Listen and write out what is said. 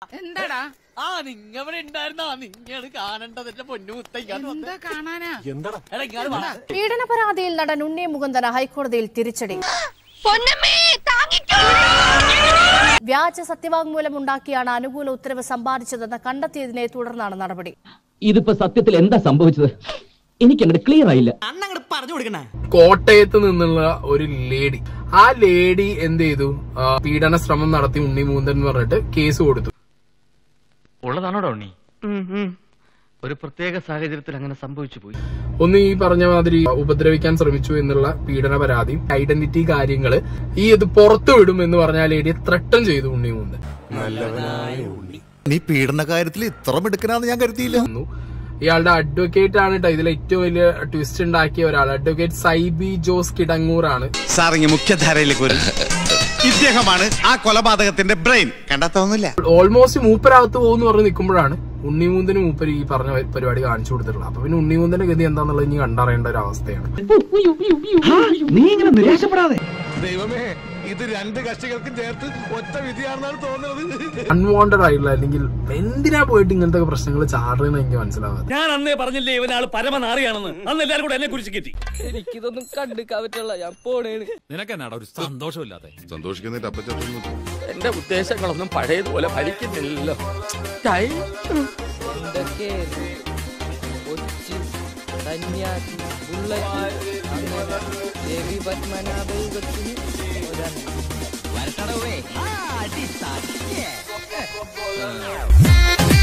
എന്താടാ ആ നിങ്ങവിടെ ഉണ്ടായിരുന്നാ നിങ്ങള് കാണേണ്ടത് എന്റെ പൊന്നു മുത്തയ്ക്കാന്ന് എന്താ കാണാനാ എടാ ഇങ്ങാട് വാ. പീഡന പരാതിയിൽ നടൻ ഉണ്ണി മുകുന്ദന് ഹൈക്കോടതിയിൽ തിരിച്ചടി വ്യാജ സത്യവാങ്മൂലം ഉണ്ടാക്കിയാണ് അനുകൂല ഉത്തരവ് സമ്പാദിച്ചതെന്ന് കണ്ടെത്തിയതിനെ തുടർന്നാണ് നടപടി ഇതിപ്പോ സത്യത്തിൽ എന്താ സംഭവിച്ചത് എനിക്ക് അങ്ങോട്ട് ക്ലിയർ ആയില്ല അണ്ണങ്ങട് പറഞ്ഞു കൊടുക്കണേ കോട്ടയത്ത് നിന്നുള്ള ഒരു ലേഡി ആ ലേഡി എന്ത് ചെയ്തു ആ, പീഡന ശ്രമം നടത്തി ഉണ്ണി മൂന്തൻ എന്ന് പറഞ്ഞിട്ട് കേസ് കൊടുത്തു ഉള്ളതാണോടാ ഉണ്ണി ഒരു പ്രത്യേക സാഹചര്യത്തിൽ അങ്ങനെ സംഭവിച്ചു പോയി ഒന്ന് ഈ പറഞ്ഞ മാതിരി ഉപദ്രവിക്കാൻ ശ്രമിച്ചു എന്നുള്ള പീഡന പരാതിയും ഐഡന്റിറ്റി കാര്യങ്ങള് ഈ ഇത് പുറത്തു വിടും എന്ന് പറഞ്ഞ ആ ലേഡിയെ ത്രട്ടം ചെയ്തു ഉണ്ണി മൂന്തൻ നീ പീഡന കാര്യത്തിൽ ഇത്ര മിടുക്കനാന്ന് ഞാൻ കരുതിയില്ല വന്നു ഇയാളുടെ അഡ്വക്കേറ്റ് ആണ് കേട്ടോ ഇതിൽ ഏറ്റവും വലിയ ട്വിസ്റ്റ് ഉണ്ടാക്കിയ ഒരാൾ അഡ്വക്കേറ്റ് സൈബി ജോസ് കിടങ്ങൂർ ആണ് സാറിങ് മുഖ്യധാരയിലേക്ക് വരും ഇദ്ദേഹമാണ് ആ കൊലപാതകത്തിന്റെ ബ്രെയിൻ കണ്ടെത്താവുന്നില്ല ഓൾമോസ്റ്റ് മൂപ്പരകത്ത് പോകുന്നു പറഞ്ഞ് നിൽക്കുമ്പോഴാണ് ഉണ്ണിമൂന്തന് മൂപ്പര് ഈ പറഞ്ഞ പരിപാടി കാണിച്ചു കൊടുത്തിട്ടുള്ളത് അപ്പൊ പിന്നെ ഉണ്ണിമൂന്തന്റെ ഗതി എന്താന്നുള്ളത് ഇനി കണ്ടറിയേണ്ട ഒരു അവസ്ഥയാണ് നീ ഇങ്ങനെ നിരാശപ്പെടാതെ ദൈവമേ ഇത് രണ്ട് കക്ഷികൾക്കും ചേർത്ത് ഒറ്റ വിധിയാണെന്നാണ് തോന്നുന്നത് അൺവാണ്ടഡ് ആയിട്ടുള്ള അല്ലെങ്കിൽ എന്തിനാ പോയിട്ട് ഇങ്ങനത്തെ പ്രശ്നങ്ങൾ ചാടുന്നത് എനിക്ക് മനസ്സിലാവാതെ ഞാൻ അന്നേ പറഞ്ഞില്ലേ ഇവനാള് പരമനാറിയാണെന്ന് അന്ന് എല്ലാരും കൂടെ എന്നെ കുറിച്ച് കെട്ടി എനിക്കിതൊന്നും കണ്ടുക്കാൻ പറ്റുള്ള ഞാൻ പോണേണ് നിനക്കെന്നാടാ ഒരു സന്തോഷമില്ലാതെ സന്തോഷിക്കുന്നതിന്റെ അപ്പച്ചൻ എന്റെ ഉദ്ദേശങ്ങളൊന്നും പഴയതുപോലെ ഫലിക്കുന്നില്ലല്ലോ എന്തൊക്കെ കൊച്ചി കന്യാസി ബുള്ളറ്റ് അങ്ങനെ ദേവി പത്മനാഭ യുഗത്തിന് ഒരെണ്ണം.